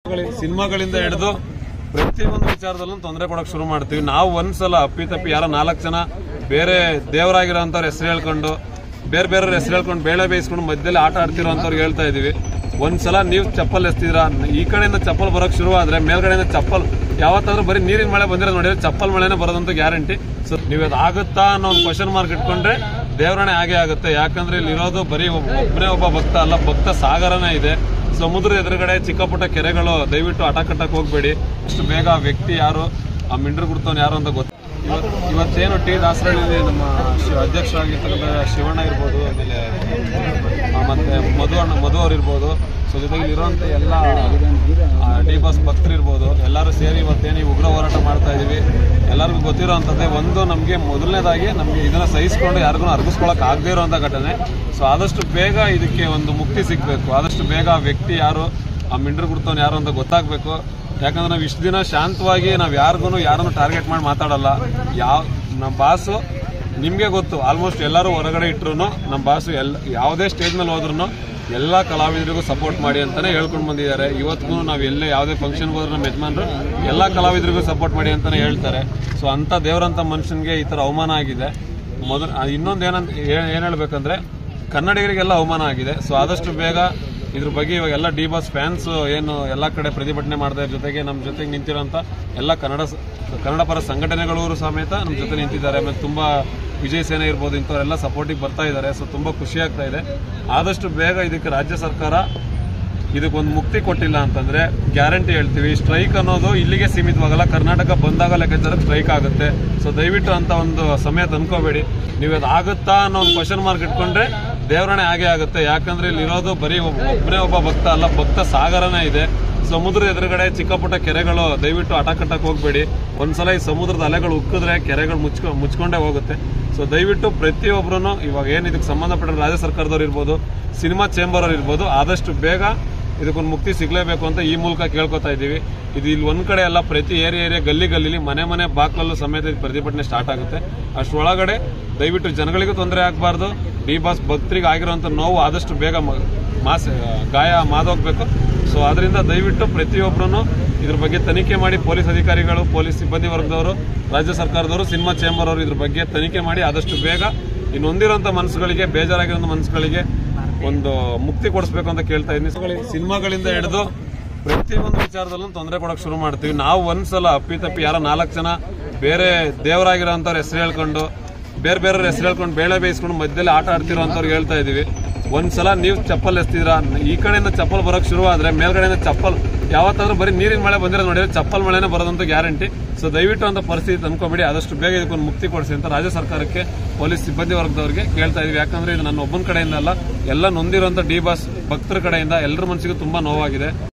ಸಿನಿಮಾಗಳಿಂದ ಹಿಡಿದು ಪ್ರತಿಯೊಂದು ವಿಚಾರದಲ್ಲೂ ತೊಂದರೆ ಕೊಡಕ್ ಶುರು ಮಾಡ್ತೀವಿ ನಾವು ಒಂದ್ಸಲ ಅಪ್ಪಿತಪ್ಪಿ ಯಾರೋ ನಾಲ್ಕು ಜನ ಬೇರೆ ದೇವರಾಗಿರೋಂಥವ್ರ ಹೆಸರು ಹೇಳ್ಕೊಂಡು ಬೇರೆ ಬೇರೆ ಹೆಸರು ಹೇಳ್ಕೊಂಡು ಬೇಳೆ ಬೇಯಿಸ್ಕೊಂಡು ಮಧ್ಯದಲ್ಲಿ ಆಟ ಆಡ್ತಿರೋ ಅಂಥವ್ರಿಗೆ ಹೇಳ್ತಾ ಇದೀವಿ ಒಂದ್ಸಲ ನೀವು ಚಪ್ಪಲ್ ಎಸ್ತಿದ್ರ ಈ ಕಡೆಯಿಂದ ಚಪ್ಪಲ್ ಬರೋಕ್ ಶುರು ಆದ್ರೆ ಮೇಲ್ಗಡೆಯಿಂದ ಚಪ್ಪಲ್ ಯಾವತ್ತಾದ್ರೂ ಬರೀ ನೀರಿನ ಮಳೆ ಬಂದಿರೋ ನೋಡಿದ್ರೆ ಚಪ್ಪಲ್ ಮಳೆನೇ ಬರೋದಂತ ಗ್ಯಾರಂಟಿ ಸೊ ನೀವು ಅದು ಆಗುತ್ತಾ ಅನ್ನೋ ಒಂದು ಕ್ವಶನ್ ಮಾರ್ಕ್ ಇಟ್ಕೊಂಡ್ರೆ ದೇವರಣೆ ಹಾಗೆ ಆಗುತ್ತೆ ಯಾಕಂದ್ರೆ ಇಲ್ಲಿ ಇರೋದು ಬರೀ ಒಬ್ಬ- ಒಬ್ಬನೇ ಒಬ್ಬ ಭಕ್ತ ಅಲ್ಲ ಭಕ್ತ ಸಾಗರನೇ ಇದೆ ಸಮುದ್ರ ಎದುರುಗಡೆ ಚಿಕ್ಕ ಪುಟ್ಟ ಕೆರೆಗಳು ದಯವಿಟ್ಟು ಹಠ ಕಟ್ಟಕ್ ಹೋಗ್ಬೇಡಿ ಅಷ್ಟು ಬೇಗ ಆ ವ್ಯಕ್ತಿ ಯಾರು ಆ ಮಿಂಡ್ರು ಗುರ್ತವನ್ ಯಾರು ಅಂತ ಗೊತ್ತು ಇವತ್ತು ಇವತ್ತೇನು ಟಿ ದಾಸರಳ್ಳಿ ನಮ್ಮ ಶಿ- ಅಧ್ಯಕ್ಷರಾಗಿರ್ತಕ್ಕಂಥ ಶಿವಣ್ಣ ಇರ್ಬೋದು ಆಮೇಲೆ ಆ, ಮತ್ತೆ ಮಧು ಅಣ್ಣ ಮಧು ಅವ್ರು ಇರ್ಬೋದು ಸೊ ಜೊತೆಗೆ ಇರುವಂತ ಎಲ್ಲ ಡಿ ಬಸ್ ಭಕ್ತರು ಇರ್ಬೋದು ಎಲ್ಲರೂ ಸೇರಿ ಇವತ್ತೇನು ಈ ಉಗ್ರ ಹೋರಾಟ ಮಾಡ್ತಾ ಇದೀವಿ ಎಲ್ಲರಿಗೂ ಗೊತ್ತಿರೋಂಥದ್ದೇ ಒಂದು ನಮಗೆ ಮೊದಲನೇದಾಗಿ ನಮಗೆ ಇದನ್ನ ಸಹಿಸ್ಕೊಂಡು ಯಾರಿಗೂ ಅರ್ಗಿಸ್ಕೊಳಕ್ ಆಗದೇ ಇರುವಂತ ಘಟನೆ ಸೊ ಆದಷ್ಟು ಬೇಗ ಇದಕ್ಕೆ ಒಂದು ಮುಕ್ತಿ ಸಿಗಬೇಕು ಆದಷ್ಟು ಬೇಗ ಆ ವ್ಯಕ್ತಿ ಯಾರು ಆ ಮಿಂಡ್ರು ಗುರ್ತವನ್ ಯಾರು ಅಂತ ಗೊತ್ತಾಗಬೇಕು ಯಾಕಂದ್ರೆ ನಾವು ಇಷ್ಟು ದಿನ ಶಾಂತವಾಗಿ ನಾವು ಯಾರಿಗೂ ಯಾರನ್ನು ಟಾರ್ಗೆಟ್ ಮಾಡಿ ಮಾತಾಡಲ್ಲ ಯಾವ ನಮ್ಮ ಬಾಸು ನಿಮಗೆ ಗೊತ್ತು ಆಲ್ಮೋಸ್ಟ್ ಎಲ್ಲರೂ ಹೊರಗಡೆ ಇಟ್ರು ನಮ್ಮ ಬಾಸು ಎಲ್ಲ ಯಾವುದೇ ಸ್ಟೇಜ್ ಮೇಲೆ ಹೋದ್ರು ಎಲ್ಲ ಕಲಾವಿದರಿಗೂ ಸಪೋರ್ಟ್ ಮಾಡಿ ಅಂತಾನೆ ಹೇಳ್ಕೊಂಡು ಬಂದಿದ್ದಾರೆ ಇವತ್ತಿಗೂ ನಾವು ಎಲ್ಲೇ ಯಾವುದೇ ಫಂಕ್ಷನ್ಗೆ ಹೋದ್ರೆ ನಮ್ಮ ಯಜಮಾನ್ರು ಎಲ್ಲ ಕಲಾವಿದರಿಗೂ ಸಪೋರ್ಟ್ ಮಾಡಿ ಅಂತಾನೆ ಹೇಳ್ತಾರೆ ಸೊ ಅಂತ ದೇವರಂತ ಮನುಷ್ಯನಿಗೆ ಈ ತರ ಅವಮಾನ ಆಗಿದೆ ಮೊದಲ ಇನ್ನೊಂದು ಏನಂತ ಏನ್ ಹೇಳ್ಬೇಕಂದ್ರೆ ಕನ್ನಡಿಗರಿಗೆಲ್ಲ ಅವಮಾನ ಆಗಿದೆ ಸೊ ಆದಷ್ಟು ಬೇಗ ಇದ್ರ ಬಗ್ಗೆ ಇವಾಗ ಎಲ್ಲ ಡಿ ಬಾಸ್ ಫ್ಯಾನ್ಸ್ ಏನು ಎಲ್ಲ ಕಡೆ ಪ್ರತಿಭಟನೆ ಮಾಡ್ತಾ ಇದ್ರ ಜೊತೆಗೆ ನಮ್ಮ ಜೊತೆಗೆ ನಿಂತಿರೋಂಥ ಎಲ್ಲ ಕನ್ನಡ ಸ- ಕನ್ನಡ ಪರ ಸಂಘಟನೆಗಳು ಸಮೇತ ನಮ್ಮ ಜೊತೆ ನಿಂತಿದ್ದಾರೆ ಆಮೇಲೆ ತುಂಬಾ ವಿಜಯ್ ಸೇನೆ ಇರ್ಬೋದು ಇಂಥವರೆಲ್ಲ ಸಪೋರ್ಟಿಗೆ ಬರ್ತಾ ಇದ್ದಾರೆ ಸೊ ತುಂಬಾ ಖುಷಿ ಆಗ್ತಾ ಇದೆ ಆದಷ್ಟು ಬೇಗ ಇದಕ್ಕೆ ರಾಜ್ಯ ಸರ್ಕಾರ ಇದಕ್ಕೊಂದು ಮುಕ್ತಿ ಕೊಟ್ಟಿಲ್ಲ ಅಂತಂದ್ರೆ ಗ್ಯಾರಂಟಿ ಹೇಳ್ತೀವಿ ಸ್ಟ್ರೈಕ್ ಅನ್ನೋದು ಇಲ್ಲಿಗೆ ಸೀಮಿತವಾಗಲ್ಲ ಕರ್ನಾಟಕ ಬಂದಾಗ ಲೆಕ್ಕಾಚಾರ ಸ್ಟ್ರೈಕ್ ಆಗುತ್ತೆ ಸೊ ದಯವಿಟ್ಟು ಅಂತ ಒಂದು ಸಮಯ ತಂದ್ಕೋಬೇಡಿ ನೀವು ಅದು ಆಗುತ್ತಾ ಅನ್ನೋ ಒಂದು ಕ್ವಶನ್ ಮಾರ್ಕ್ ಇಟ್ಕೊಂಡ್ರೆ ದೇವರಣೆ ಹಾಗೆ ಆಗುತ್ತೆ ಯಾಕಂದ್ರೆ ಇಲ್ಲಿ ಇರೋದು ಬರೀ ಒಬ್ಬ- ಒಬ್ಬನೇ ಒಬ್ಬ ಭಕ್ತ ಅಲ್ಲ ಭಕ್ತ ಸಾಗರನೇ ಇದೆ ಸಮುದ್ರ ಎದುರುಗಡೆ ಚಿಕ್ಕ ಪುಟ್ಟ ಕೆರೆಗಳು ದಯವಿಟ್ಟು ಹಠ ಕಟ್ಟಕ್ ಹೋಗ್ಬೇಡಿ ಒಂದ್ಸಲ ಈ ಸಮುದ್ರದ ಅಲೆಗಳು ಉಕ್ಕಿದ್ರೆ ಕೆರೆಗಳು ಮುಚ್ಕೊ ಮುಚ್ಕೊಂಡೇ ಹೋಗುತ್ತೆ ಸೊ ದಯವಿಟ್ಟು ಪ್ರತಿಯೊಬ್ಬರು ಇವಾಗ ಏನ್ ಇದಕ್ಕೆ ಸಂಬಂಧಪಟ್ಟ ರಾಜ್ಯ ಸರ್ಕಾರದವ್ರು ಇರ್ಬೋದು ಸಿನಿಮಾ ಚೇಂಬರ್ ಅವ್ರು ಇರ್ಬೋದು ಆದಷ್ಟು ಬೇಗ ಇದಕ್ಕೊಂದು ಮುಕ್ತಿ ಸಿಗ್ಲೇಬೇಕು ಅಂತ ಈ ಮೂಲಕ ಕೇಳ್ಕೊತಾ ಇದ್ದೀವಿ ಇದು ಇಲ್ಲಿ ಒಂದ್ ಕಡೆ ಅಲ್ಲ ಪ್ರತಿ ಏರಿಯಾ ಏರಿಯಾ ಗಲ್ಲಿ ಗಲ್ಲಿಲಿ ಮನೆ ಮನೆ ಬಾಕ್ಲಲ್ಲೂ ಸಮೇತ ಇದು ಪ್ರತಿಭಟನೆ ಸ್ಟಾರ್ಟ್ ಆಗುತ್ತೆ ಅಷ್ಟರೊಳಗಡೆ ದಯವಿಟ್ಟು ಜನಗಳಿಗೂ ತೊಂದರೆ ಆಗಬಾರ್ದು ಡಿ ಬಾಸ್ ಭಕ್ತರಿಗೆ ಆಗಿರುವಂತ ನೋವು ಆದಷ್ಟು ಬೇಗ ಮ- ಮಾಸ ಗಾಯ ಮಾದೋಗ್ಬೇಕು ಸೊ ಅದರಿಂದ ದಯವಿಟ್ಟು ಪ್ರತಿಯೊಬ್ಬರು ಇದ್ರ ಬಗ್ಗೆ ತನಿಖೆ ಮಾಡಿ ಪೊಲೀಸ್ ಅಧಿಕಾರಿಗಳು ಪೊಲೀಸ್ ಸಿಬ್ಬಂದಿ ವರ್ಗದವರು ರಾಜ್ಯ ಸರ್ಕಾರದವರು ಸಿನಿಮಾ ಚೇಂಬರ್ ಅವರು ಇದ್ರ ಬಗ್ಗೆ ತನಿಖೆ ಮಾಡಿ ಆದಷ್ಟು ಬೇಗ ಇನ್ನು ಹೊಂದಿರುವಂತ ಮನಸ್ಸುಗಳಿಗೆ ಬೇಜಾರಾಗಿರೋ ಮನಸ್ಸುಗಳಿಗೆ ಒಂದು ಮುಕ್ತಿ ಕೊಡಿಸ್ಬೇಕು ಅಂತ ಕೇಳ್ತಾ ಇದ್ದೀನಿ ಸಿನಿಮಾಗಳಿಂದ ಹಿಡಿದು ಪ್ರತಿಯೊಂದು ವಿಚಾರದಲ್ಲೂ ತೊಂದರೆ ಕೊಡಕ್ ಶುರು ಮಾಡ್ತೀವಿ ನಾವು ಒಂದ್ಸಲ ಅಪ್ಪಿತಪ್ಪಿ ಯಾರೋ ನಾಲ್ಕು ಜನ ಬೇರೆ ದೇವರಾಗಿರೋಂಥವ್ರ ಹೆಸರು ಹೇಳ್ಕೊಂಡು ಬೇರೆ ಬೇರೆ ಹೆಸರು ಹೇಳ್ಕೊಂಡು ಬೇಳೆ ಬೇಯಿಸ್ಕೊಂಡು ಮಧ್ಯದಲ್ಲಿ ಆಟ ಆಡ್ತಿರೋ ಅಂಥವ್ರಿಗೆ ಹೇಳ್ತಾ ಇದೀವಿ ಒಂದ್ಸಲ ನೀವು ಚಪ್ಪಲ್ ಎಸ್ತಿದ್ರ ಈ ಕಡೆಯಿಂದ ಚಪ್ಪಲ್ ಬರೋಕ್ ಶುರು ಆದ್ರೆ ಮೇಲ್ಗಡೆಯಿಂದ ಚಪ್ಪಲ್ ಯಾವತ್ತಾದ್ರೂ ಬರೀ ನೀರಿನ ಮಳೆ ಬಂದಿರೋ ನೋಡಿದ್ರೆ ಚಪ್ಪಲ್ ಮಳೆನೇ ಬರೋದಂತ ಗ್ಯಾರಂಟಿ ಸೊ ದಯವಿಟ್ಟು ಅಂತ ಪರಿಸ್ಥಿತಿ ತಂದ್ಕೊಬೇಡಿ ಆದಷ್ಟು ಬೇಗ ಇದಕ್ಕೊಂದು ಮುಕ್ತಿ ಕೊಡಿಸಿ ಅಂತ ರಾಜ್ಯ ಸರ್ಕಾರಕ್ಕೆ ಪೊಲೀಸ್ ಸಿಬ್ಬಂದಿ ವರ್ಗದವರಿಗೆ ಕೇಳ್ತಾ ಇದೀವಿ ಯಾಕಂದ್ರೆ ಇದು ನನ್ನ ಒಬ್ಬನ ಕಡೆಯಿಂದ ಅಲ್ಲ ಎಲ್ಲ ನೊಂದಿರುವಂತ ಡಿ ಬಾಸ್ ಭಕ್ತರ ಕಡೆಯಿಂದ ಎಲ್ಲರ ಮನಸ್ಸಿಗೂ ತುಂಬಾ ನೋವಾಗಿದೆ